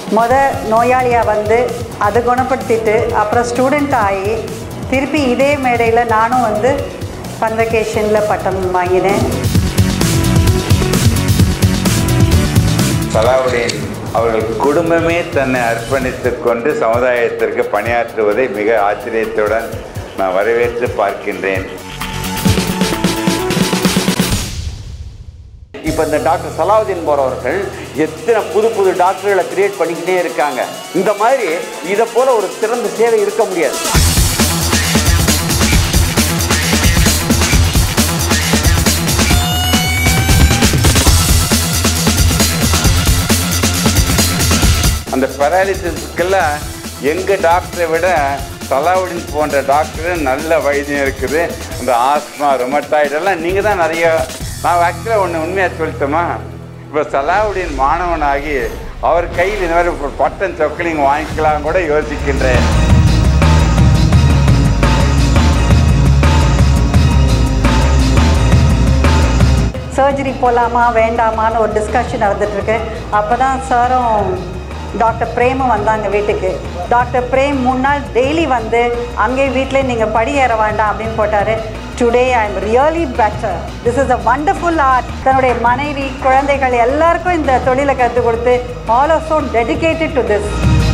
முத நோயாளியாக வந்து அதை குணப்படுத்திட்டு அப்புறம் ஸ்டூடெண்ட் ஆகி திருப்பி இதே மேடையில் நானும் வந்து கன்வகேஷனில் பட்டம் வாங்கினேன் சலாவுதீன் அவர்கள் குடும்பமே தன்னை அர்ப்பணித்துக் கொண்டு சமுதாயத்திற்கு பணியாற்றுவதை மிக ஆச்சரியத்துடன் நான் வரவேற்று பார்க்கின்றேன் இப்போ இந்த டாக்டர் சலாவுதீன் போறவர்கள் எத்தனை புது புது டாக்டர்களை கிரியேட் பண்ணிக்கிட்டே இருக்காங்க இந்த மாதிரி இதை போல ஒரு சிறந்த சேவை இருக்க முடியாது அந்த பெராலிசிஸ்க்கெல்லாம் எங்கள் டாக்டரை விட சலாவுதீன் போன்ற டாக்டர் நல்ல வைத்தியம் இருக்குது இந்த ஆஸ்மா ரொமட்டாய்டெல்லாம் நீங்கள் தான் நிறைய நான் ஆக்சுவலாக ஒன்று உண்மையாக சொல்லிட்டோமா இப்போ சலாவுதீன் மாணவனாகி அவர் கையில் இந்த மாதிரி ஒரு பட்டன் சொக்கலிங் வாங்கிக்கலாம் கூட யோசிக்கின்றேன் சர்ஜரி போகலாமா வேண்டாமான்னு ஒரு டிஸ்கஷன் நடந்துட்டுருக்கு அப்போ தான் சாரும் டாக்டர் பிரேமும் வந்தாங்க வீட்டுக்கு டாக்டர் பிரேம் மூணு நாள் டெய்லி வந்து அங்கே வீட்டிலே நீங்கள் படி ஏற வேண்டாம் அப்படின்னு போட்டார் today I am really better this is a wonderful art தன்னுடைய மனைவி குழந்தைகள் எல்லாருக்கும் இந்த தொழிலை கற்றுக் கொடுத்து all are so dedicated to this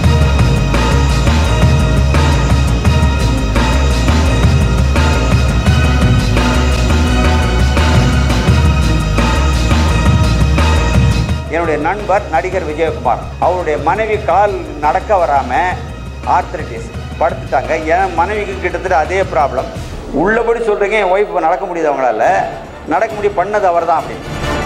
என்னுடைய நண்பர் நடிகர் விஜயகுமார் அவருடைய மனைவி கால் நடக்க வராம ஆர்த்ரைட்டிஸ் படுத்துட்டாங்க என் மனைவிக்கு கிட்டத்தட்ட அதே ப்ராப்ளம் உள்ளபடி சொல்கிறீங்க என் ஒய்ஃப் நடக்க முடியுது அவங்களால நடக்க முடியும் பண்ணது அவர் தான் அப்படின்னு